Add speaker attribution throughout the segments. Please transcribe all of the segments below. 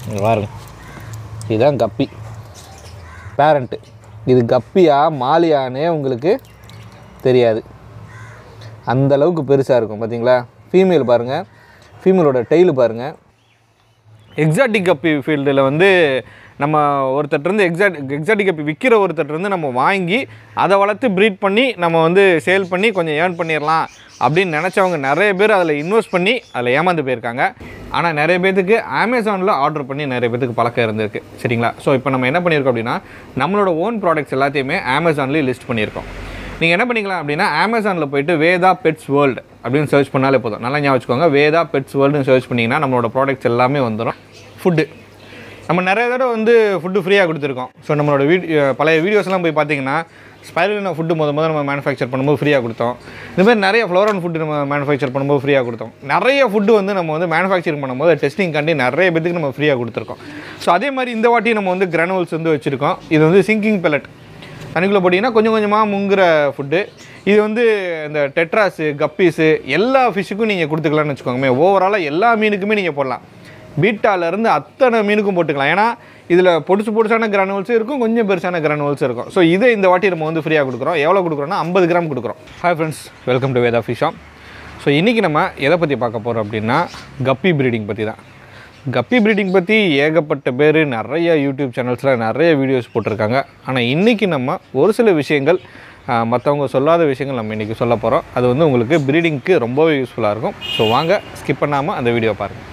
Speaker 1: இங்க பாருங்க இதுதான் கப்பி பேரண்ட்டு இது கப்பியா மாலியானே உங்களுக்கு தெரியாது அந்த அளவுக்கு பெருசாக இருக்கும் பார்த்தீங்களா ஃபீமேல் பாருங்கள் ஃபீமேலோட டெய்லு பாருங்கள் எக்ஸாட்டிக் கப்பி ஃபீல்டில் வந்து நம்ம ஒருத்தர்லேருந்து எக்ஸாட் எக்ஸாட்டிக் கப்பி விற்கிற ஒருத்தர்லேருந்து நம்ம வாங்கி அதை வளர்த்து ப்ரீட் பண்ணி நம்ம வந்து சேல் பண்ணி கொஞ்சம் ஏர்ன் பண்ணிடலாம் அப்படின்னு நினச்சவங்க நிறைய பேர் அதில் இன்வெஸ்ட் பண்ணி அதில் ஏமாந்து போயிருக்காங்க ஆனால் நிறைய பேர்த்துக்கு அமேசானில் ஆர்டர் பண்ணி நிறைய பேர்த்துக்கு பழக்கம் இருந்திருக்கு சரிங்களா ஸோ இப்போ நம்ம என்ன பண்ணியிருக்கோம் அப்படின்னா நம்மளோட ஓன் ப்ராடக்ட்ஸ் எல்லாத்தையுமே அமேசான்லேயே லிஸ்ட் பண்ணியிருக்கோம் நீங்கள் என்ன பண்ணிக்கலாம் அப்படின்னா அமேசானில் போயிட்டு வேதா பெட்ஸ் வேர்ல்டு அப்படின்னு சர்ச் பண்ணாலே போதும் நல்லா ஞாபகம் வச்சுக்கோங்க வேதா பெட்ஸ் வேர்ல்டுன்னு சர்ச் பண்ணிங்கன்னா நம்மளோட ப்ராடக்ட்ஸ் எல்லாமே வந்துடும் ஃபுட்டு நம்ம நிறைய தடவை வந்து ஃபுட்டு ஃப்ரீயாக கொடுத்துருக்கோம் ஸோ நம்மளோட வீடியோ பழைய வீடியோஸ்லாம் போய் பார்த்தீங்கன்னா ஸ்பைரலினா ஃபுட்டு முத முதல்ல நம்ம மேனுஃபேக்சர் பண்ணும்போது ஃப்ரீயாக கொடுத்தோம் இந்த மாதிரி நிறைய ஃப்ளோரன் ஃபுட்டு நம்ம மேனுஃபேக்சர் பண்ணும்போது ஃப்ரீயாக கொடுத்தோம் நிறைய ஃபுட்டு வந்து நம்ம வந்து மேனுஃபேக்சரிங் பண்ணும்போது டெஸ்டிங் காண்டி நிறைய பேத்துக்கு நம்ம ஃப்ரீயாக கொடுத்துருக்கோம் ஸோ அதே மாதிரி இந்த வாட்டி நம்ம வந்து கிரானுவல்ஸ் வந்து வச்சுருக்கோம் இது வந்து சிங்கிங் பெலட் தண்ணிக்குள்ளே போட்டிங்கன்னா கொஞ்சம் கொஞ்சமாக முங்குற ஃபுட்டு இது வந்து இந்த டெட்ராஸு கப்பீஸு எல்லா ஃபிஷ்ஷுக்கும் நீங்கள் கொடுத்துக்கலாம்னு வச்சுக்கோங்க ஓவராலாக எல்லா மீனுக்குமே நீங்கள் போடலாம் பீட்டாலேருந்து அத்தனை மீனுக்கும் போட்டுக்கலாம் ஏன்னா இதில் பொடிசு பொடிசான கிரானுவல்ஸும் இருக்கும் கொஞ்சம் பெருசான கிரானுவல்ஸும் இருக்கும் ஸோ இதை இந்த வாட்டி நம்ம வந்து ஃப்ரீயாக கொடுக்குறோம் எவ்வளோ கொடுக்குறோம்னா ஐம்பது கிராம் கொடுக்குறோம் hi friends welcome to Vedha fish shop so இன்றைக்கி நம்ம எதை பற்றி பார்க்க போகிறோம் அப்படின்னா கப்பி ப்ரீடிங் பற்றி தான் கப்பி ப்ரீடிங் பற்றி ஏகப்பட்ட பேர் நிறைய யூடியூப் சேனல்ஸில் நிறைய வீடியோஸ் போட்டிருக்காங்க ஆனால் இன்றைக்கி நம்ம ஒரு சில விஷயங்கள் மற்றவங்க சொல்லாத விஷயங்கள் நம்ம இன்றைக்கி சொல்ல போகிறோம் அது வந்து உங்களுக்கு ப்ரீடிங்க்கு ரொம்பவே யூஸ்ஃபுல்லாக இருக்கும் ஸோ வாங்க ஸ்கிப் பண்ணாமல் அந்த வீடியோ பாருங்கள்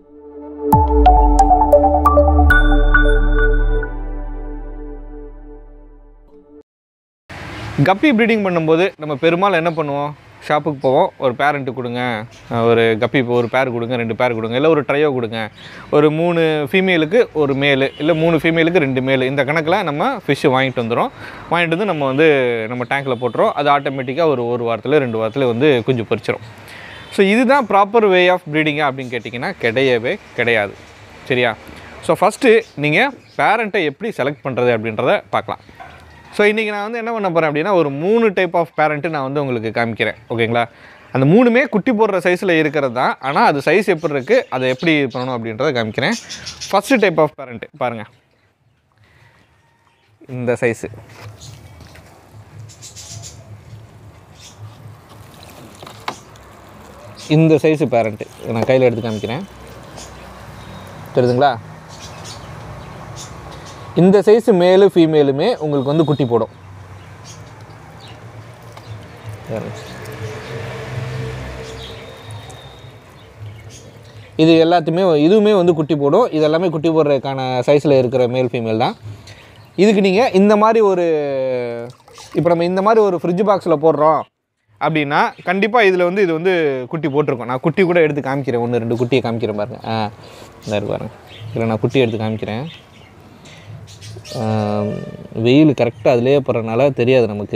Speaker 1: கப்பி ப்ரீடிங் பண்ணும்போது நம்ம பெரும்பாலும் என்ன பண்ணுவோம் ஷாப்புக்கு போவோம் ஒரு பேரண்ட்டு கொடுங்க அஹ் ஒரு கப்பி இப்போ ஒரு பேர் கொடுங்க ரெண்டு பேர் கொடுங்க இல்லை ஒரு ட்ரையோ கொடுங்க ஒரு மூணு ஃபீமேலுக்கு ஒரு மேலு இல்லை மூணு ஃபீமேலுக்கு ரெண்டு மேலு இந்த கணக்கில் நம்ம ஃபிஷ்ஷு வாங்கிட்டு வந்துடும் வாங்கிட்டு வந்து நம்ம வந்து நம்ம டேங்க்கில் போட்டுரும் அது ஆட்டோமேட்டிக்காக ஒரு ஒரு வாரத்தில் ரெண்டு வாரத்தில் வந்து குஞ்சு பொரிச்சிரும் ஸோ இதுதான் ப்ராப்பர் வே ஆஃப் ப்ரீடிங்கா அப்படின்னு கேட்டிங்கன்னா கிடையவே கிடையாது சரியா ஸோ ஃபஸ்ட்டு நீங்கள் பேரண்ட்டை எப்படி செலக்ட் பண்ணுறது அப்படின்றத பார்க்கலாம் ஸோ இன்றைக்கி நான் வந்து என்ன பண்ண போகிறேன் அப்படின்னா ஒரு மூணு டைப் ஆஃப் பேரண்ட்டு நான் வந்து உங்களுக்கு காமிக்கிறேன் ஓகேங்களா அந்த மூணுமே குட்டி போடுற சைஸில் இருக்கிறது தான் ஆனால் அது சைஸ் எப்படி இருக்குது அதை எப்படி இது பண்ணணும் அப்படின்றத காமிக்கிறேன் ஃபஸ்ட்டு டைப் ஆஃப் பேரண்ட்டு பாருங்கள் இந்த சைஸு இந்த சைஸு பேரண்ட்டு நான் கையில் எடுத்து காமிக்கிறேன் தெரியுதுங்களா இந்த சைஸ் மேலு ஃபீமேலுமே உங்களுக்கு வந்து குட்டி போடும் இது எல்லாத்தையுமே இதுவுமே வந்து குட்டி போடும் இது எல்லாமே குட்டி போடுறதுக்கான சைஸில் இருக்கிற மேல் ஃபீமேல் தான் இதுக்கு நீங்கள் இந்த மாதிரி ஒரு இப்போ நம்ம இந்த மாதிரி ஒரு ஃப்ரிட்ஜ் பாக்ஸில் போடுறோம் அப்படின்னா கண்டிப்பாக இதில் வந்து இது வந்து குட்டி போட்டிருக்கோம் நான் குட்டி கூட எடுத்து காமிக்கிறேன் ஒன்று ரெண்டு குட்டியை காமிக்கிறேன் பாருங்க ஆ இந்த இருக்கு பாருங்க இதில் நான் குட்டி எடுத்து காமிக்கிறேன் ஆம், வெயில் கரெக்டாக அதிலே போடுறதுனால தெரியாது நமக்கு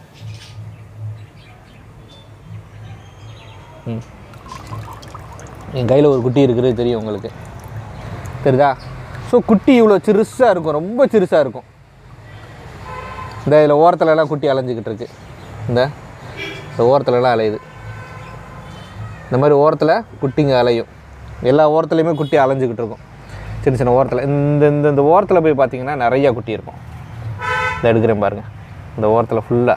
Speaker 1: ம். என் கையில் ஒரு குட்டி இருக்கிறது தெரியும் உங்களுக்கு தெரியுதா ஸோ குட்டி இவ்வளோ சிறுசாக இருக்கும் ரொம்ப சிறுசாக இருக்கும் இந்த இதில் ஓரத்துல எல்லாம் குட்டி அலைஞ்சிக்கிட்டு இருக்கு இந்த இந்த ஓரத்துல எல்லாம் அலையுது இந்த மாதிரி ஓரத்தில் குட்டிங்க அலையும் எல்லா ஓரத்துலையுமே குட்டி அலைஞ்சிக்கிட்டு இருக்கும் சின்ன சின்ன ஓரத்தில் இந்த இந்த இந்த ஓரத்தில் போய் பார்த்தீங்கன்னா நிறையா குட்டி இருக்கும் இதை எடுக்கிறேன் பாருங்கள் இந்த ஓரத்தில் ஃபுல்லாக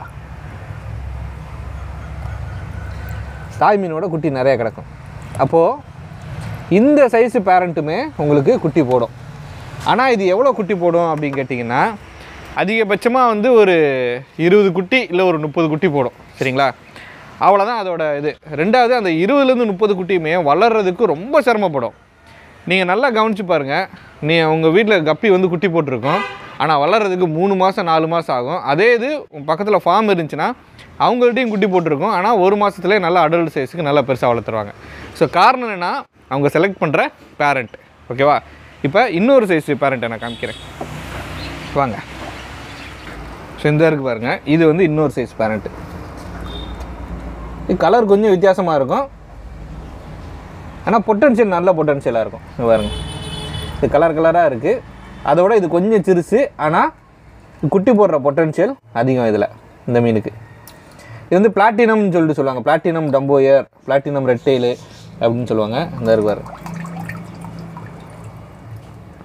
Speaker 1: தாய் மீனோட குட்டி நிறையா கிடக்கும் அப்போது இந்த சைஸு பேரண்ட்டுமே உங்களுக்கு குட்டி போடும் ஆனால் இது எவ்வளோ குட்டி போடும் அப்படின்னு கேட்டிங்கன்னா அதிகபட்சமாக வந்து ஒரு இருபது குட்டி இல்லை ஒரு முப்பது குட்டி போடும் சரிங்களா அவ்வளோதான் அதோட இது ரெண்டாவது அந்த இருபதுலேருந்து முப்பது குட்டியுமே வளர்கிறதுக்கு ரொம்ப சிரமப்படும் நீங்கள் நல்லா கவனிச்சு பாருங்கள் நீ உங்கள் வீட்டில் கப்பி வந்து குட்டி போட்டிருக்கோம் ஆனால் வளர்கிறதுக்கு மூணு மாதம் நாலு மாதம் ஆகும் அதே இது உங்கள் பக்கத்தில் ஃபார்ம் இருந்துச்சுன்னா அவங்கள்ட்டையும் குட்டி போட்டிருக்கோம் ஆனால் ஒரு மாதத்துலேயே நல்லா அடல்ட் சைஸுக்கு நல்லா பெருசாக வளர்த்துருவாங்க ஸோ காரணம் என்னென்னா அவங்க செலக்ட் பண்ணுற பேரண்ட் ஓகேவா இப்போ இன்னொரு சைஸ் பேரண்ட்டை நான் காமிக்கிறேன் வாங்க ஸோ இந்த இருக்கு பாருங்கள் இது வந்து இன்னொரு சைஸ் பேரண்ட்டு இது கலர் கொஞ்சம் வித்தியாசமாக இருக்கும் ஆனால் பொட்டன்ஷியல் நல்ல பொட்டன்ஷியலாக இருக்கும் இங்க பாருங்க இது கலர் கலராக இருக்குது அதோட இது கொஞ்சம் சிறுசு ஆனால் குட்டி போடுற பொட்டன்ஷியல் அதிகம் இதில் இந்த மீனுக்கு இது வந்து பிளாட்டினம்னு சொல்லிட்டு சொல்லுவாங்க பிளாட்டினம் டம்போயர் பிளாட்டினம் ரெட்டெயிலு அப்படின்னு சொல்லுவாங்க இந்த இருக்கு பாருங்க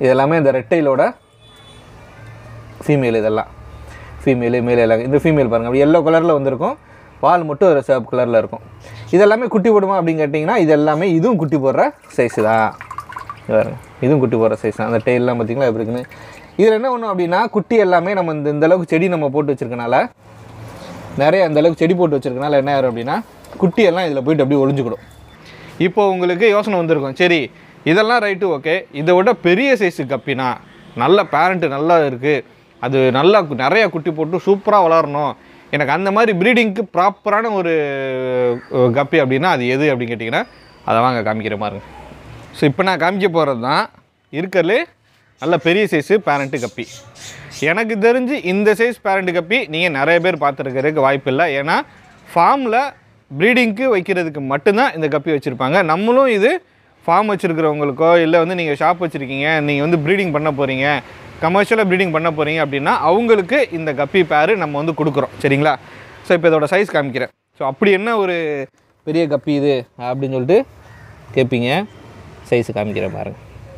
Speaker 1: இது எல்லாமே இந்த ரெட்டைலோட ஃபீமேல் இதெல்லாம் ஃபீமேலு மேல் எல்லாம் இந்த ஃபீமேல் பாருங்கள் அப்படி எல்லோ கலரில் வந்திருக்கும் வால் மட்டும் ஒரு சிவப்பு கலரில் இருக்கும் இதெல்லாமே குட்டி போடுமா அப்படின்னு கேட்டிங்கன்னா இது எல்லாமே இதுவும் குட்டி போடுற சைஸு தான் இது பாருங்க இதுவும் குட்டி போடுற சைஸ் தான் அந்த டெய்லாம் பார்த்தீங்களா எப்படி இருக்குன்னு இதில் என்ன ஒன்றும் அப்படின்னா குட்டி எல்லாமே நம்ம இந்த இந்த அளவுக்கு செடி நம்ம போட்டு வச்சிருக்கனால நிறைய அந்த அளவுக்கு செடி போட்டு வச்சிருக்கனால என்ன ஆயிரும் அப்படின்னா குட்டி எல்லாம் இதில் போயிட்டு அப்படியே ஒளிஞ்சுக்கிடும் இப்போ உங்களுக்கு யோசனை வந்திருக்கும் சரி இதெல்லாம் ரைட்டு ஓகே இதை விட பெரிய சைஸு கப்பினா நல்ல பேரண்ட்டு நல்லா இருக்குது அது நல்லா கு- நிறைய குட்டி போட்டு சூப்பராக வளரணும் எனக்கு அந்த மாதிரி ப்ரீடிங்க்கு ப்ராப்பரான ஒரு அஹ், கப்பி அப்படின்னா அது எது அப்படின்னு கேட்டிங்கன்னா அதை வாங்க காமிக்கிற பாருங்க ஸோ இப்போ நான் காமிக்க போகிறது தான் இருக்கிறதுலே நல்ல பெரிய சைஸு பேரண்ட்டு கப்பி எனக்கு தெரிஞ்சு இந்த சைஸ் பேரண்ட் கப்பி நீங்கள் நிறைய பேர் பார்த்துருக்கிறதுக்கு வாய்ப்பு இல்லை ஏன்னா ஃபார்மில் ப்ரீடிங்க்கு வைக்கிறதுக்கு மட்டும்தான் இந்த கப்பி வச்சுருப்பாங்க நம்மளும் இது ஃபார்ம் வச்சுருக்கிறவங்களுக்கோ இல்லை வந்து நீங்கள் ஷாப் வச்சுருக்கீங்க நீங்கள் வந்து ப்ரீடிங் பண்ண போகிறீங்க கமர்ஷியலாக ப்ரீடிங் பண்ண போகிறீங்க அப்படின்னா அவங்களுக்கு இந்த கப்பி பேர் நம்ம வந்து கொடுக்குறோம் சரிங்களா ஸோ இப்போ இதோட சைஸ் காமிக்கிறேன் ஸோ அப்படி என்ன ஒரு பெரிய கப்பி இது அப்படின்னு சொல்லிட்டு கேட்பீங்க சைஸ் காமிக்கிறேன் பாருங்க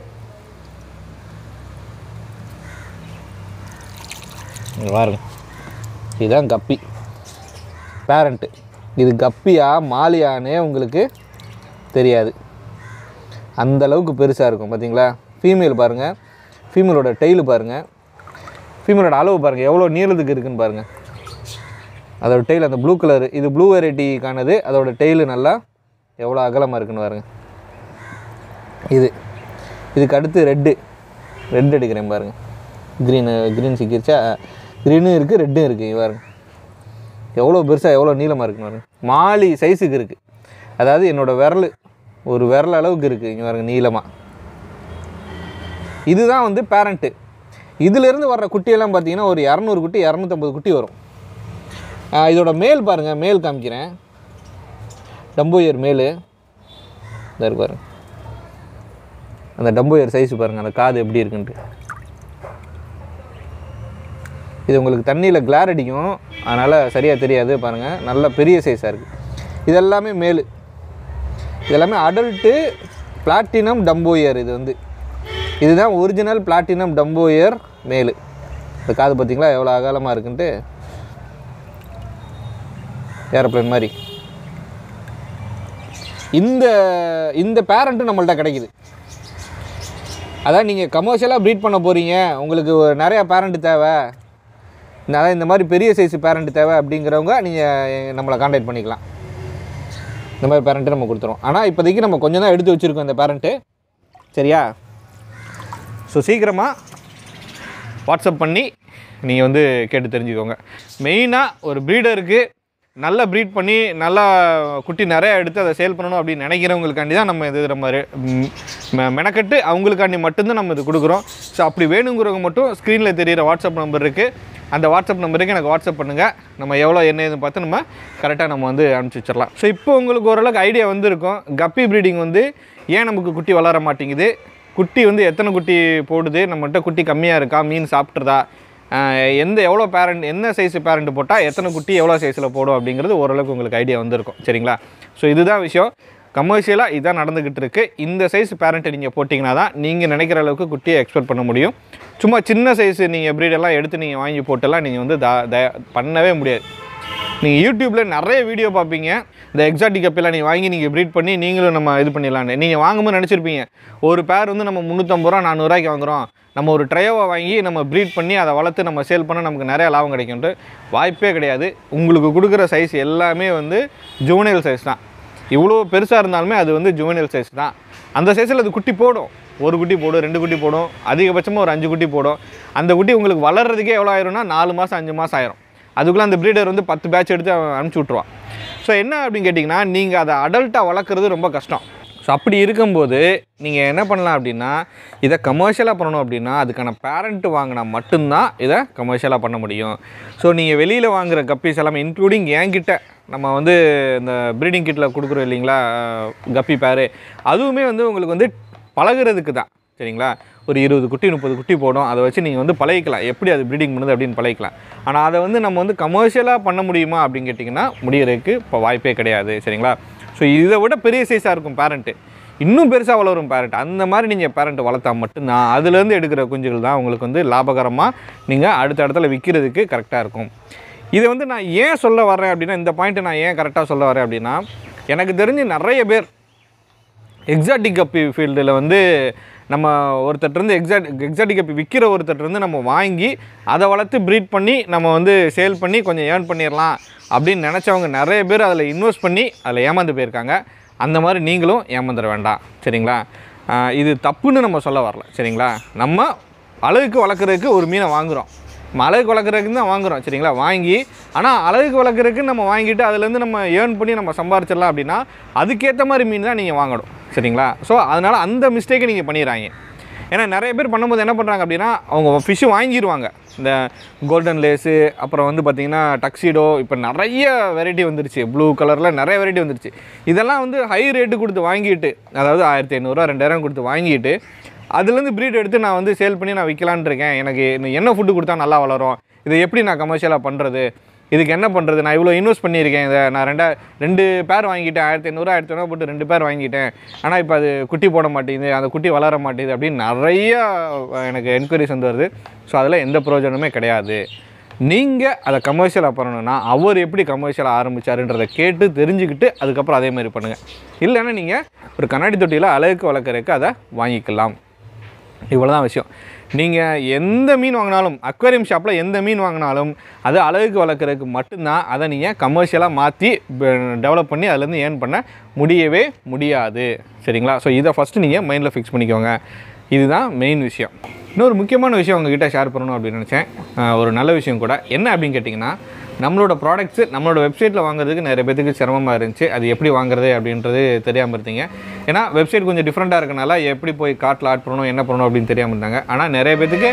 Speaker 1: இங்க பாருங்க இதுதான் கப்பி பேரண்ட்டு இது கப்பியா மாலியானே உங்களுக்கு தெரியாது அந்த அளவுக்கு பெருசாக இருக்கும் பார்த்தீங்களா ஃபீமேல் பாருங்கள் ஃபீமேலோட டெய்லு பாருங்கள் ஃபீமேலோட அளவு பாருங்கள் எவ்வளோ நீளத்துக்கு இருக்குன்னு பாருங்கள் அதோட டெய்ல் அந்த ப்ளூ கலர் இது ப்ளூ வெரைட்டிக்கானது அதோட டெய்லு நல்லா எவ்வளோ அகலமாக இருக்குன்னு பாருங்கள் இது இதுக்கு அடுத்து ரெட்டு ரெட் எடுக்கிறேன் பாருங்கள் க்ரீனு க்ரீன் சிக்கிருச்சா க்ரீனும் இருக்குது ரெட்டும் இருக்குது இங்க பாருங்க எவ்வளோ பெருசாக எவ்வளோ நீளமாக இருக்குன்னு பாருங்க மாலி சைஸுக்கு இருக்குது அதாவது என்னோடய விரல் ஒரு விரல் அளவுக்கு இருக்குது இங்கே பாருங்க நீளமாக இதுதான் வந்து பேரண்ட்டு இதிலிருந்து வர்ற குட்டியெல்லாம் பார்த்தீங்கன்னா ஒரு இரநூறு குட்டி இரநூத்தம்பது குட்டி வரும் ஆஹ் இதோட மேல் பாருங்கள் மேல் காமிக்கிறேன் டம்போயர் மேல் இந்த இருக்கு பாருங்க அந்த டம்போயர் சைஸ் பாருங்கள் அந்த காது எப்படி இருக்குன்ட்டு இது உங்களுக்கு தண்ணியில் கிளார் அடிக்கும் அதனால் சரியாக தெரியாது பாருங்கள் நல்ல பெரிய சைஸாக இருக்குது இதெல்லாமே மேல் இதெல்லாமே அடல்ட்டு பிளாட்டினம் டம்போயர் இது வந்து இதுதான் ஒரிஜினல் பிளாட்டினம் டம்போயர் மேலு இந்த காது பார்த்தீங்களா எவ்வளோ அகலமாக இருக்குன்ட்டு ஏரோப்ளேன் மாதிரி இந்த இந்த பேரண்ட்டும் நம்மள்ட்ட கிடைக்குது அதான் நீங்கள் கமர்ஷியலாக ப்ரீட் பண்ண போகிறீங்க உங்களுக்கு ஒரு நிறையா பேரண்ட் தேவை இந்த- அதான் இந்த மாதிரி பெரிய சைஸ் பேரண்ட் தேவை அப்படிங்கிறவங்க நீங்கள் நம்மளை காண்டாக்ட் பண்ணிக்கலாம் இந்த மாதிரி பேரண்ட்டு நம்ம கொடுத்துருவோம் ஆனால் இப்போதைக்கு நம்ம கொஞ்சம் தான் எடுத்து வச்சுருக்கோம் இந்த பேரண்ட்டு சரியா ஸோ சீக்கிரமாக வாட்ஸ்அப் பண்ணி நீங்கள் வந்து கேட்டு தெரிஞ்சுக்கோங்க மெயினாக ஒரு ப்ரீடருக்கு நல்ல ப்ரீட் பண்ணி நல்லா குட்டி நிறையா எடுத்து அதை சேல் பண்ணணும் அப்படின்னு நினைக்கிறவங்களுக்காண்டி தான் நம்ம இது நம்ம ரெ- ம், மெ- மெனக்கட்டு அவங்களுக்காண்டி மட்டும்தான் நம்ம இது கொடுக்குறோம் ஸோ அப்படி வேணுங்கிறவங்க மட்டும் ஸ்க்ரீனில் தெரியிற வாட்ஸ்அப் நம்பர் இருக்குது அந்த வாட்ஸ்அப் நம்பருக்கு எனக்கு வாட்ஸ்அப் பண்ணுங்கள் நம்ம எவ்வளோ என்ன ஏதுன்னு பார்த்து நம்ம கரெக்டாக நம்ம வந்து அனுப்பிச்சி வச்சிடலாம் ஸோ இப்போ உங்களுக்கு ஓரளவுக்கு ஐடியா வந்திருக்கும் கப்பி ப்ரீடிங் வந்து ஏன் நமக்கு குட்டி வளர மாட்டேங்குது குட்டி வந்து எத்தனை குட்டி போடுது நம்மகிட்ட குட்டி கம்மியாக இருக்கா மீன் சாப்பிட்றதா ஆஹ் எந்த எவ்வளோ பேரண்ட் என்ன சைஸ் பேரண்ட் போட்டால் எத்தனை குட்டி எவ்வளோ சைஸில் போடும் அப்படிங்கிறது ஓரளவுக்கு உங்களுக்கு ஐடியா வந்திருக்கும் சரிங்களா ஸோ இதுதான் விஷயம் கமர்ஷியலாக இதான் நடந்துக்கிட்டு இருக்குது இந்த சைஸ் பேரண்ட்டை நீங்கள் போட்டிங்கன்னா தான் நீங்கள் நினைக்கிற அளவுக்கு குட்டியை எக்ஸ்பெக்ட் பண்ண முடியும் சும்மா சின்ன சைஸ் நீங்கள் ப்ரீடெல்லாம் எடுத்து நீங்கள் வாங்கி போட்டெல்லாம் நீங்கள் வந்து த த- பண்ணவே முடியாது நீங்கள் யூடியூப்பில் நிறைய வீடியோ பார்ப்பீங்க இந்த எக்ஸாட்டிக் கப்பெல்லாம் நீங்கள் வாங்கி நீங்கள் ப்ரீட் பண்ணி நீங்களும் நம்ம இது பண்ணிடலான்னு நீங்கள் வாங்கும்போது நினச்சிருப்பீங்க ஒரு பேர் வந்து நம்ம முந்நூற்றம்பது ரூபா நானூறுரூவாய்க்கு வாங்குறோம் நம்ம ஒரு ட்ரையோவை வாங்கி நம்ம ப்ரீட் பண்ணி அதை வளர்த்து நம்ம சேல் பண்ண நமக்கு நிறைய லாபம் கிடைக்கும்ட்டு வாய்ப்பே கிடையாது உங்களுக்கு கொடுக்குற சைஸ் எல்லாமே வந்து ஜூனியல் சைஸ் தான் இவ்வளோ பெருசாக இருந்தாலுமே அது வந்து ஜுவனியல் சைஸ் தான் அந்த சைஸில் அது குட்டி போடும் ஒரு குட்டி போடும் ரெண்டு குட்டி போடும் அதிகபட்சமாக ஒரு அஞ்சு குட்டி போடும் அந்த குட்டி உங்களுக்கு வளர்றதுக்கே எவ்வளோ ஆயிரும்னா நாலு மாதம் அஞ்சு மாதம் ஆயிரும் அதுக்குள்ளே அந்த ப்ரீடர் வந்து பத்து பேட்ச் எடுத்து அவன் அனுப்பிச்சி விட்ருவான் ஸோ என்ன அப்படின்னு கேட்டிங்கன்னா நீங்கள் அதை அடல்ட்டாக வளர்க்குறது ரொம்ப கஷ்டம் ஸோ அப்படி இருக்கும்போது நீங்கள் என்ன பண்ணலாம் அப்படின்னா இதை கமர்ஷியலாக பண்ணணும் அப்படின்னா அதுக்கான பேரண்ட் வாங்கினா மட்டும்தான் இதை கமர்ஷியலாக பண்ண முடியும் ஸோ நீங்கள் வெளியில் வாங்குற கப்பீஸ் எல்லாமே இன்க்ளூடிங் என்கிட்ட நம்ம வந்து இந்த ப்ரீடிங் கிட்டில் கொடுக்குறோம் இல்லைங்களா அஹ், கப்பி பேர் அதுவுமே வந்து உங்களுக்கு வந்து பழகுறதுக்கு தான் சரிங்களா ஒரு இருபது குட்டி முப்பது குட்டி போடும் அதை வச்சு நீங்கள் வந்து பழகிக்கலாம் எப்படி அது ப்ரீடிங் பண்ணுது அப்படின்னு பழகிக்கலாம் ஆனால் அதை வந்து நம்ம வந்து கமர்ஷியலாக பண்ண முடியுமா அப்படின்னு கேட்டிங்கன்னா முடியறதுக்கு இப்போ வாய்ப்பே கிடையாது சரிங்களா ஸோ இதை விட பெரிய சைஸாக இருக்கும் பேரண்ட்டு இன்னும் பெருசாக வளரும் பேரண்ட் அந்த மாதிரி நீங்கள் பேரண்ட் வளர்த்தா மட்டும்தான் அதுலேருந்து எடுக்கிற குஞ்சுகள் தான் உங்களுக்கு வந்து லாபகரமாக நீங்கள் அடுத்த இடத்துல விற்கிறதுக்கு கரெக்டாக இருக்கும் இதை வந்து நான் ஏன் சொல்ல வரேன் அப்படின்னா இந்த பாயிண்ட்டை நான் ஏன் கரெக்டாக சொல்ல வரேன் அப்படின்னா எனக்கு தெரிஞ்சு நிறைய பேர் எக்ஸாட்டிக் கப்பி ஃபீல்டில் வந்து நம்ம ஒருத்தர்லேருந்து எக்ஸாட் எக்ஸாட்டிக் கப்பி விற்கிற ஒருத்தர்லேருந்து நம்ம வாங்கி அதை வளர்த்து ப்ரீட் பண்ணி நம்ம வந்து சேல் பண்ணி கொஞ்சம் ஏர்ன் பண்ணிடலாம் அப்படின்னு நினச்சவங்க நிறைய பேர் அதில் இன்வெஸ்ட் பண்ணி அதில் ஏமாந்து போயிருக்காங்க அந்த மாதிரி நீங்களும் ஏமாந்துட வேண்டாம் சரிங்களா ஆஹ் இது தப்புன்னு நம்ம சொல்ல வரல சரிங்களா நம்ம அழகுக்கு வளர்க்குறதுக்கு ஒரு மீனை வாங்குகிறோம் நம்ம அழகுக்கு வளர்க்குறதுக்கு தான் வாங்குகிறோம் சரிங்களா வாங்கி ஆனால் அழகுக்கு வளர்க்குறதுக்கு நம்ம வாங்கிட்டு அதுலேருந்து நம்ம ஏர்ன் பண்ணி நம்ம சம்பாரிச்சிடலாம் அப்படின்னா அதுக்கேற்ற மாதிரி மீன் தான் நீங்கள் வாங்கணும் சரிங்களா ஸோ அதனால் அந்த மிஸ்டேக்கை நீங்கள் பண்ணிடுறாங்க ஏன்னா நிறைய பேர் பண்ணும்போது என்ன பண்ணுறாங்க அப்படின்னா அவங்க ஃபிஷ்ஷு வாங்கிடுவாங்க இந்த கோல்டன் லேஸு அப்புறம் வந்து பார்த்திங்கன்னா டக்ஸிடோ இப்போ நிறைய வெரைட்டி வந்துருச்சு ப்ளூ கலரில் நிறைய வெரைட்டி வந்துருச்சு இதெல்லாம் வந்து ஹை ரேட்டு கொடுத்து வாங்கிட்டு அதாவது ஆயிரத்தி ஐநூறுரூவா ரெண்டாயிரம் கொடுத்து வாங்கிட்டு அதுலேருந்து ப்ரீட் எடுத்து நான் வந்து சேல் பண்ணி நான் விற்கலான்னு இருக்கேன் எனக்கு இன்னும் என்ன ஃபுட்டு கொடுத்தா நல்லா வளரும் இதை எப்படி நான் கமர்ஷியலாக பண்ணுறது இதுக்கு என்ன பண்ணுறது நான் இவ்வளோ இன்வெஸ்ட் பண்ணியிருக்கேன் இதை நான் ரெண்டா ரெண்டு பேர் வாங்கிட்டேன் ஆயிரத்தி ஐநூறு ஆயிரத்தி ஐநூறு போட்டு ரெண்டு பேர் வாங்கிட்டேன் ஆனால் இப்போ அது குட்டி போட மாட்டேங்குது அந்த குட்டி வளர மாட்டேங்குது அப்படின்னு நிறைய எனக்கு என்கொயரிஸ் வந்து வருது ஸோ அதில் எந்த பிரயோஜனமே கிடையாது நீங்கள் அதை கமர்ஷியலாக பண்ணணும்னா அவர் எப்படி கமர்ஷியலாக ஆரம்பிச்சாருன்றதை கேட்டு தெரிஞ்சுக்கிட்டு அதுக்கப்புறம் அதே மாதிரி பண்ணுங்கள் இல்லைன்னா நீங்கள் ஒரு கண்ணாடி தொட்டியில் அழகுக்கு வளர்க்குறதுக்கு அதை வாங்கிக்கலாம் இவ்வளோ தான் விஷயம் நீங்கள் எந்த மீன் வாங்கினாலும் அக்வேரியம் ஷாப்பில் எந்த மீன் வாங்கினாலும் அது அழகுக்கு வளர்க்குறதுக்கு மட்டும்தான் அதை நீங்கள் கமர்ஷியலாக மாற்றி டெவலப் பண்ணி அதுலேருந்து ஏர்ன் பண்ண முடியவே முடியாது சரிங்களா ஸோ இதை ஃபஸ்ட்டு நீங்கள் மைண்டில் ஃபிக்ஸ் பண்ணிக்கோங்க இதுதான் மெயின் விஷயம் இன்னொரு முக்கியமான விஷயம் உங்ககிட்ட ஷேர் பண்ணணும் அப்படின்னு நினச்சேன் ஆஹ் ஒரு நல்ல விஷயம் கூட என்ன அப்படின்னு கேட்டிங்கன்னா நம்மளோட ப்ராடக்ட்ஸு நம்மளோட வெப்சைட்டில் வாங்குறதுக்கு நிறைய பேத்துக்கு சிரமமாக இருந்துச்சு அது எப்படி வாங்குறது அப்படின்றது தெரியாமல் இருந்தீங்க ஏன்னா வெப்சைட் கொஞ்சம் டிஃப்ரெண்ட்டாக இருக்கனால எப்படி போய் கார்ட்டில் ஆட் பண்ணணும் என்ன பண்ணணும் அப்படின்னு தெரியாமல் இருந்தாங்க ஆனால் நிறைய பேத்துக்கு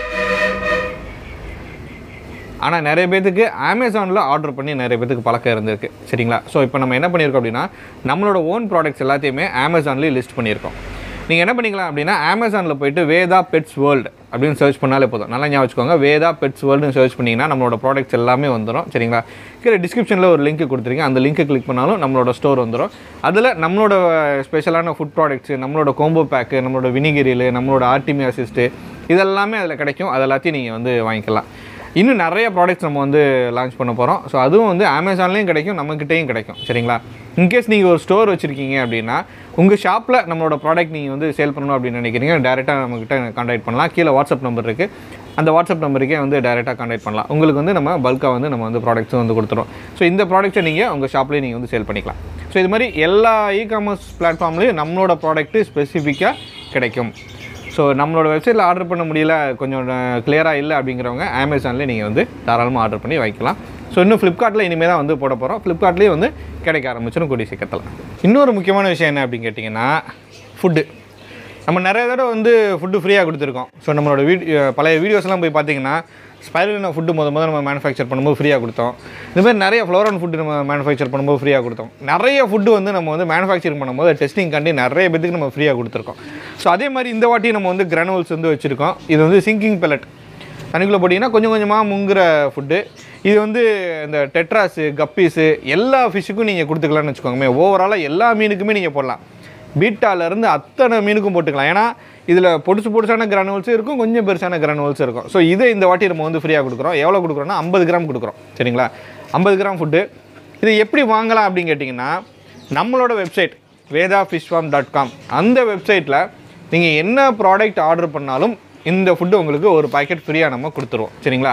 Speaker 1: ஆனால் நிறைய பேத்துக்கு அமேசானில் ஆர்டர் பண்ணி நிறைய பேத்துக்கு பழக்கம் இருந்திருக்கு சரிங்களா ஸோ இப்போ நம்ம என்ன பண்ணியிருக்கோம் அப்படின்னா நம்மளோட ஓன் ப்ராடக்ட்ஸ் எல்லாத்தையுமே அமேசான்லேயே லிஸ்ட் பண்ணியிருக்கோம் நீங்கள் என்ன பண்ணிக்கலாம் அப்படின்னா அமேசானில் போயிட்டு வேதா பெட்ஸ் வேர்ல்டு அப்படின்னு சர்ச் பண்ணாலே போதும் நல்லா ஞாபகம் வச்சுக்கோங்க வேதா பெட்ஸ் வேர்ல்டுன்னு சர்ச் பண்ணிங்கன்னா நம்மளோட ப்ராடக்ட்ஸ் எல்லாமே வந்துடும் சரிங்களா கீழே டிஸ்கிரிப்ஷனில் ஒரு லிங்க் கொடுத்துருக்கேன் அந்த லிங்க்கை கிளிக் பண்ணாலும் நம்மளோட ஸ்டோர் வந்துடும் அதில் நம்மளோட ஸ்பெஷலான ஃபுட் ப்ராடக்ட்ஸு நம்மளோட கோம்போ பேக்கு நம்மளோட வினிகிரில் நம்மளோட ஆர்டிமி அசிஸ்ட்டு இதெல்லாமே அதில் கிடைக்கும் அது எல்லாத்தையும் நீங்கள் வந்து வாங்கிக்கலாம் இன்னும் நிறைய ப்ராடக்ட்ஸ் நம்ம வந்து லான்ச் பண்ண போகிறோம் ஸோ அதுவும் வந்து அமேசான்லேயும் கிடைக்கும் நம்மக்கிட்டேயும் கிடைக்கும் சரிங்களா இன்கேஸ் நீங்கள் ஒரு ஸ்டோர் வச்சுருக்கீங்க அப்படின்னா உங்கள் ஷாப்பில் நம்மளோட ப்ராடக்ட் நீங்கள் வந்து சேல் பண்ணணும் அப்படின்னு நினைக்கிறீங்க டேரெக்டாக நம்மக்கிட்ட கான்டாக்ட் பண்ணலாம் கீழே வாட்ஸ்அப் நம்பர் இருக்குது அந்த வாட்ஸ்அப் நம்பருக்கே வந்து டேரெக்டாக கான்டாக்ட் பண்ணலாம் உங்களுக்கு வந்து நம்ம பல்காக வந்து நம்ம வந்து ப்ராடக்ட்ஸும் வந்து கொடுத்துருவோம் ஸோ இந்த ப்ராடக்ட்டை நீங்கள் உங்கள் ஷாப்லேயே நீங்கள் வந்து சேல் பண்ணிக்கலாம் ஸோ இது மாதிரி எல்லா இ காமர்ஸ் பிளாட்ஃபார்ம்லேயும் நம்மளோட ப்ராடக்ட்டு ஸ்பெசிஃபிக்காக கிடைக்கும் ஸோ நம்மளோட வெப்சைட்டில் ஆர்டர் பண்ண முடியல கொஞ்சம் கிளியராக இல்லை அப்படிங்கிறவங்க அமேசான்லேயே நீங்கள் வந்து தாராளமாக ஆர்டர் பண்ணி வைக்கலாம் ஸோ இன்னும் ஃப்ளிப்கார்ட்டில் இனிமேல் தான் வந்து போட போகிறோம் ஃப்ளிப்கார்ட்லேயே வந்து கிடைக்க ஆரம்பிச்சிடும் கூடிய சீக்கிரத்தில் இன்னொரு முக்கியமான விஷயம் என்ன அப்படின்னு கேட்டிங்கன்னா ஃபுட்டு நம்ம நிறைய தடவை வந்து ஃபுட்டு ஃப்ரீயாக கொடுத்துருக்கோம் ஸோ நம்மளோட வீடியோ பழைய வீடியோஸ்லாம் போய் பார்த்தீங்கன்னா ஸ்பைரலினா ஃபுட்டு முத முதல்ல நம்ம மேனுஃபேக்சர் பண்ணும்போது ஃப்ரீயாக கொடுத்தோம் இந்த மாதிரி நிறைய ஃப்ளோரன் ஃபுட்டு நம்ம மேனுஃபேக்சர் பண்ணும்போது ஃப்ரீயாக கொடுத்தோம் நிறைய ஃபுட்டு வந்து நம்ம வந்து மேனுஃபேக்சரிங் பண்ணும்போது டெஸ்டிங் காண்டி நிறைய பேத்துக்கு நம்ம ஃப்ரீயாக கொடுத்துருக்கோம் ஸோ அதே மாதிரி இந்த வாட்டி நம்ம வந்து கிரானுவல்ஸ் வந்து வச்சுருக்கோம் இது வந்து சிங்கிங் பெலட் தண்ணிக்குள்ளே போட்டிங்கன்னா கொஞ்சம் கொஞ்சமாக முங்குற ஃபுட்டு இது வந்து இந்த டெட்ராஸு கப்பீஸு எல்லா ஃபிஷ்ஷுக்கும் நீங்கள் கொடுத்துக்கலாம்னு வச்சுக்கோங்க ஓவராலாக எல்லா மீனுக்குமே நீங்கள் போடலாம் பீட்டாலேருந்து அத்தனை மீனுக்கும் போட்டுக்கலாம் ஏன்னா இதில் பொடிசு பொடிசான கிரானுவல்ஸும் இருக்கும் கொஞ்சம் பெருசான கிரானுவல்ஸும் இருக்கும் ஸோ இதை இந்த வாட்டி நம்ம வந்து ஃப்ரீயாக கொடுக்குறோம் எவ்வளோ கொடுக்குறோம்னா ஐம்பது கிராம் கொடுக்குறோம் சரிங்களா ஐம்பது கிராம் ஃபுட்டு இதை எப்படி வாங்கலாம் அப்படின்னு கேட்டிங்கன்னா நம்மளோட website Vedha fish farm dot com அந்த வெப்சைட்டில் நீங்கள் என்ன ப்ராடக்ட் ஆர்டர் பண்ணாலும் இந்த ஃபுட்டு உங்களுக்கு ஒரு பாக்கெட் ஃப்ரீயாக நம்ம கொடுத்துருவோம் சரிங்களா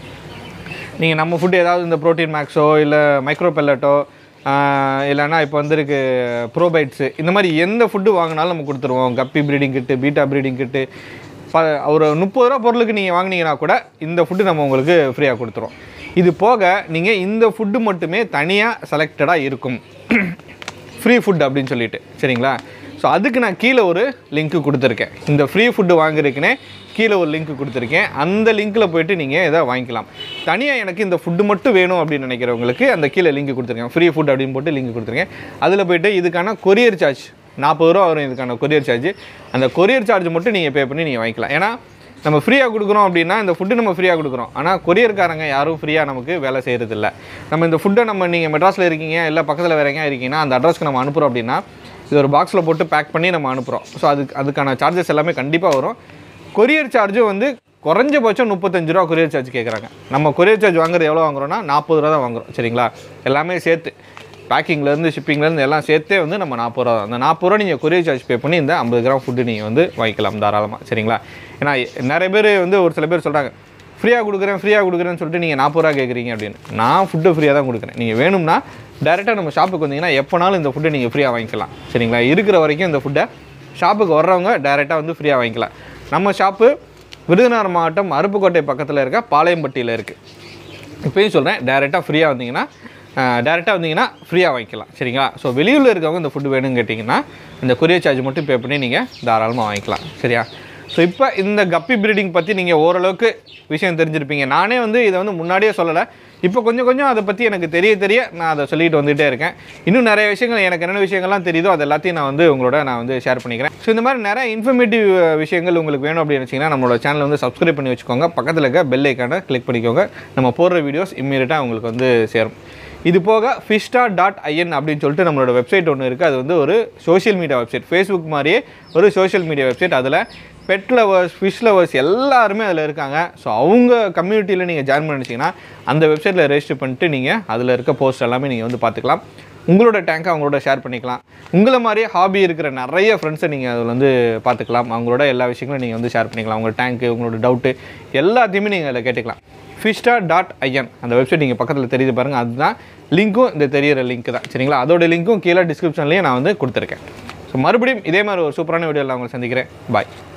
Speaker 1: நீங்கள் நம்ம ஃபுட்டு ஏதாவது இந்த ப்ரோட்டீன் மேக்ஸோ இல்லை மைக்ரோ பெல்லட்டோ இல்லைன்னா இப்போ வந்திருக்கு ப்ரோபைட்ஸு இந்த மாதிரி எந்த ஃபுட்டு வாங்கினாலும் நம்ம கொடுத்துருவோம் guppy breeding kit beta breeding kit ப ஒரு முப்பது ரூபா பொருளுக்கு நீங்கள் வாங்கினீங்கன்னா கூட இந்த ஃபுட்டு நம்ம உங்களுக்கு ஃப்ரீயாக கொடுத்துருவோம் இது போக நீங்கள் இந்த ஃபுட்டு மட்டுமே தனியாக செலக்டடாக இருக்கும் ஃப்ரீ ஃபுட் அப்படின்னு சொல்லிட்டு சரிங்களா ஸோ அதுக்கு நான் கீழே ஒரு லிங்க்கு கொடுத்துருக்கேன் இந்த ஃப்ரீ ஃபுட்டு வாங்குறதுக்குனே கீழே ஒரு லிங்க் கொடுத்துருக்கேன் அந்த லிங்க்கில் போயிட்டு நீங்கள் இதை வாங்கிக்கலாம் தனியாக எனக்கு இந்த ஃபுட்டு மட்டும் வேணும் அப்படின்னு நினைக்கிறவங்களுக்கு அந்த கீழே லிங்க் கொடுத்துருக்கேன் ஃப்ரீ ஃபுட் அப்படின்னு போட்டு லிங்க் கொடுத்துருக்கேன் அதில் போயிட்டு இதுக்கான கொரியர் சார்ஜ் நாற்பது ரூபா வரும் இதுக்கான கொரியர் சார்ஜ் அந்த கொரியர் சார்ஜ் மட்டும் நீங்கள் பே பண்ணி நீங்கள் வாங்கிக்கலாம் ஏன்னா நம்ம ஃப்ரீயாக கொடுக்குறோம் அப்படின்னா இந்த ஃபுட்டு நம்ம ஃப்ரீயாக கொடுக்குறோம் ஆனால் கொரியர்காரங்க யாரும் ஃப்ரீயாக நமக்கு வேலை செய்கிறதில்ல நம்ம இந்த ஃபுட்டை நம்ம நீங்கள் மெட்ராஸில் இருக்கீங்க இல்லை பக்கத்தில் வேற எங்கேயா இருக்கீங்கன்னா அந்த அட்ரஸ்க்கு நம்ம அனுப்புகிறோம் அப்படின்னா இது ஒரு பாக்ஸில் போட்டு பேக் பண்ணி நம்ம அனுப்புகிறோம் ஸோ அதுக்கு அதுக்கான சார்ஜஸ் எல்லாமே கண்டிப்பாக வரும் கொரியர் சார்ஜும் வந்து குறைஞ்சபட்சம் முப்பத்தஞ்சு ரூபா கொரியர் சார்ஜ் கேட்குறாங்க நம்ம கொரியர் சார்ஜ் வாங்குறது எவ்வளோ வாங்குறோம்னா நாற்பது ரூபா தான் வாங்குறோம் சரிங்களா எல்லாமே சேர்த்து பேக்கிங்லேருந்து ஷிப்பிங்லேருந்து எல்லாம் சேர்த்தே வந்து நம்ம நாற்பது ரூபா தான். அந்த நாற்பது ரூபா நீங்கள் கொரியர் சார்ஜ் பே பண்ணி இந்த ஐம்பது கிராம் ஃபுட்டு நீங்கள் வந்து வாங்கிக்கலாம் தாராளமாக சரிங்களா ஏன்னா நிறைய பேர் வந்து ஒரு சில பேர் சொல்கிறாங்க ஃப்ரீயாக கொடுக்குறேன் ஃப்ரீயாக கொடுக்குறேன்னு சொல்லிட்டு நீங்கள் நாற்பது ரூபா கேட்குறீங்க அப்படின்னு நான் ஃபுட்டு ஃப்ரீயாக தான் கொடுக்குறேன் நீங்கள் வேணும்னா டேரெக்டாக நம்ம ஷாப்புக்கு வந்தீங்கன்னா எப்போனாலும் இந்த ஃபுட்டை நீங்கள் ஃப்ரீயாக வாங்கிக்கலாம் சரிங்களா இருக்கிற வரைக்கும் இந்த ஃபுட்டை ஷாப்புக்கு வர்றவங்க டேரெக்டாக வந்து ஃப்ரீயாக வாங்கிக்கலாம் நம்ம ஷாப்பு விருதுநகர் மாவட்டம் அருப்புக்கோட்டை பக்கத்தில் இருக்க பாளையம்பட்டியில் இருக்குது இப்போயும் சொல்கிறேன் டேரெக்டாக ஃப்ரீயாக வந்தீங்கன்னா டேரெக்டாக வந்தீங்கன்னா ஃப்ரீயாக வாங்கிக்கலாம் சரிங்களா ஸோ வெளியூரில் இருக்கவங்க இந்த ஃபுட்டு வேணும்னு கேட்டிங்கன்னா இந்த கொரியர் சார்ஜ் மட்டும் பே பண்ணி நீங்கள் தாராளமாக வாங்கிக்கலாம் சரியா ஸோ இப்போ இந்த கப்பி ப்ரீடிங் பற்றி நீங்கள் ஓரளவுக்கு விஷயம் தெரிஞ்சிருப்பீங்க நானே வந்து இதை வந்து முன்னாடியே சொல்லலை இப்போ கொஞ்சம் கொஞ்சம் அதை பற்றி எனக்கு தெரிய தெரிய நான் அதை சொல்லிட்டு வந்துகிட்டே இருக்கேன் இன்னும் நிறைய விஷயங்கள் எனக்கு என்னென்ன விஷயங்கள்லாம் தெரியுதோ அது எல்லாத்தையும் நான் வந்து உங்களோட நான் வந்து ஷேர் பண்ணிக்கிறேன் ஸோ இந்த மாதிரி நிறைய இன்ஃபர்மேட்டிவ் விஷயங்கள் உங்களுக்கு வேணும் அப்படின்னு வச்சிங்கன்னா நம்மளோட சேனலை வந்து சப்ஸ்கிரைப் பண்ணி வச்சுக்கோங்க பக்கத்தில் இருக்க பெல் ஐக்கானை கிளிக் பண்ணிக்கோங்க நம்ம போடுற வீடியோஸ் இம்மீடியட்டாக உங்களுக்கு வந்து சேரும் இது போக ஃபிஷ்டா டாட் ஐஎன் அப்படின்னு சொல்லிட்டு நம்மளோட வெப்சைட் ஒன்று இருக்குது அது வந்து ஒரு சோஷியல் மீடியா வெப்சைட் ஃபேஸ்புக் மாதிரியே ஒரு சோஷியல் மீடியா வெப்சைட் அதில் பெட் லவர்ஸ் ஃபிஷ் லவர்ஸ் எல்லாருமே அதில் இருக்காங்க ஸோ அவங்க கம்யூனிட்டியில் நீங்கள் ஜாயின் பண்ணிச்சிங்கன்னா அந்த வெப்சைட்டில் ரெஜிஸ்டர் பண்ணிட்டு நீங்கள் அதில் இருக்க போஸ்ட் எல்லாமே நீங்கள் வந்து பார்த்துக்கலாம் உங்களோட டேங்கை அவங்களோட ஷேர் பண்ணிக்கலாம் உங்களை மாதிரியே ஹாபி இருக்கிற நிறைய ஃப்ரெண்ட்ஸை நீங்கள் அதில் வந்து பார்த்துக்கலாம் அவங்களோட எல்லா விஷயங்களும் நீங்கள் வந்து ஷேர் பண்ணிக்கலாம் உங்கள் டேங்க்கு உங்களோட டவுட்டு எல்லாத்தையுமே நீங்கள் அதில் கேட்டுக்கலாம் ஃபிஷ்டா டாட் ஐஎன் அந்த வெப்சைட் நீங்கள் பக்கத்தில் தெரியுது பாருங்கள் அதுதான் லிங்க்கும் இந்த தெரியிற லிங்க் தான் சரிங்களா அதோட லிங்க்கும் கீழே டிஸ்கிரிப்ஷன்லேயே நான் வந்து கொடுத்துருக்கேன் ஸோ மறுபடியும் இதே மாதிரி ஒரு சூப்பரான வீடியோவில் நான் உங்களை சந்திக்கிறேன் பாய்